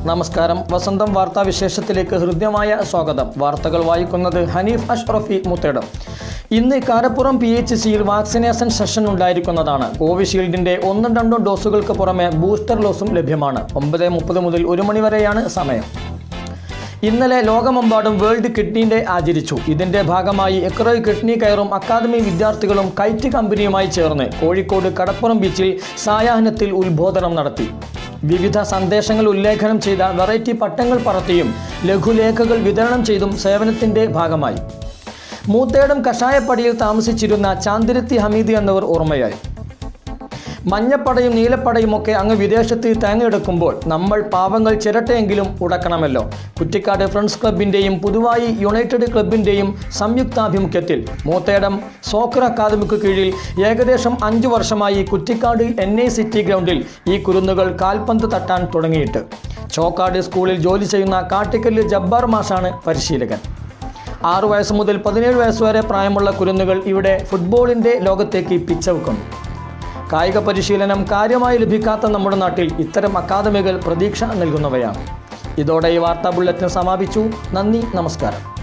നമസ്കാരം വസന്തം വാർത്താ വിശേഷത്തിലേക്ക് ഹൃദ്യമായ സ്വാഗതം വാർത്തകൾ വായിക്കുന്നത് ഹനീഫ് അഷ്റഫി മുത്തേടം ഇന്ന് കാരപ്പുറം പി എച്ച് സിയിൽ വാക്സിനേഷൻ സെഷൻ ഉണ്ടായിരിക്കുന്നതാണ് കോവിഷീൽഡിന്റെ ഒന്നും രണ്ടും ഡോസുകൾക്ക് പുറമെ ബൂസ്റ്റർ ഡോസും ലഭ്യമാണ് ഒമ്പത് മുപ്പത് മുതൽ ഒരു മണി വരെയാണ് സമയം ഇന്നലെ ലോകമെമ്പാടും വേൾഡ് കിഡ്നി ഡേ ആചരിച്ചു ഇതിന്റെ ഭാഗമായി എക്രോയ് കിഡ്നി കയറും അക്കാദമി വിദ്യാർത്ഥികളും കൈറ്റ് കമ്പനിയുമായി ചേർന്ന് കോഴിക്കോട് കടപ്പുറം ബീച്ചിൽ സായാഹ്നത്തിൽ ഉത്ബോധനം നടത്തി വിവിധ സന്ദേശങ്ങൾ ഉല്ലേഖനം ചെയ്ത വെറൈറ്റി പട്ടങ്ങൾ പറത്തിയും ലഘുലേഖകൾ വിതരണം ചെയ്തും സേവനത്തിന്റെ ഭാഗമായി മൂത്തേടം കഷായപ്പടിയിൽ താമസിച്ചിരുന്ന ചാന്തിരത്തി ഹമീദ് എന്നിവർ ഓർമ്മയായി മഞ്ഞപ്പടയും നീലപ്പടയും ഒക്കെ അങ്ങ് വിദേശത്ത് തേങ്ങയെടുക്കുമ്പോൾ നമ്മൾ പാവങ്ങൾ ചിരട്ടയെങ്കിലും ഉടക്കണമല്ലോ കുറ്റിക്കാട് ഫ്രണ്ട്സ് ക്ലബിൻ്റെയും പുതുവായി യുണൈറ്റഡ് ക്ലബിൻ്റെയും സംയുക്താഭിമുഖ്യത്തിൽ മൂത്തേടം സോക്കർ അക്കാദമിക്ക് കീഴിൽ ഏകദേശം അഞ്ചു വർഷമായി കുറ്റിക്കാട് എൻ ഐ സിറ്റി ഗ്രൗണ്ടിൽ ഈ കുരുന്നുകൾ കാൽപന്ത് തട്ടാൻ തുടങ്ങിയിട്ട് ചോക്കാട് സ്കൂളിൽ ജോലി ചെയ്യുന്ന കാട്ടിക്കല്ല് ജബ്ബാർ മാഷാണ് പരിശീലകൻ ആറു വയസ്സ് മുതൽ പതിനേഴ് വയസ്സ് വരെ പ്രായമുള്ള കുരുന്നുകൾ ഇവിടെ ഫുട്ബോളിൻ്റെ ലോകത്തേക്ക് പിച്ചവെക്കുന്നു കായിക പരിശീലനം കാര്യമായി ലഭിക്കാത്ത നമ്മുടെ നാട്ടിൽ ഇത്തരം അക്കാദമികൾ പ്രതീക്ഷ നൽകുന്നവയാണ് ഇതോടെ ഈ വാർത്താ ബുള്ളറ്റിൻ സമാപിച്ചു നന്ദി നമസ്കാരം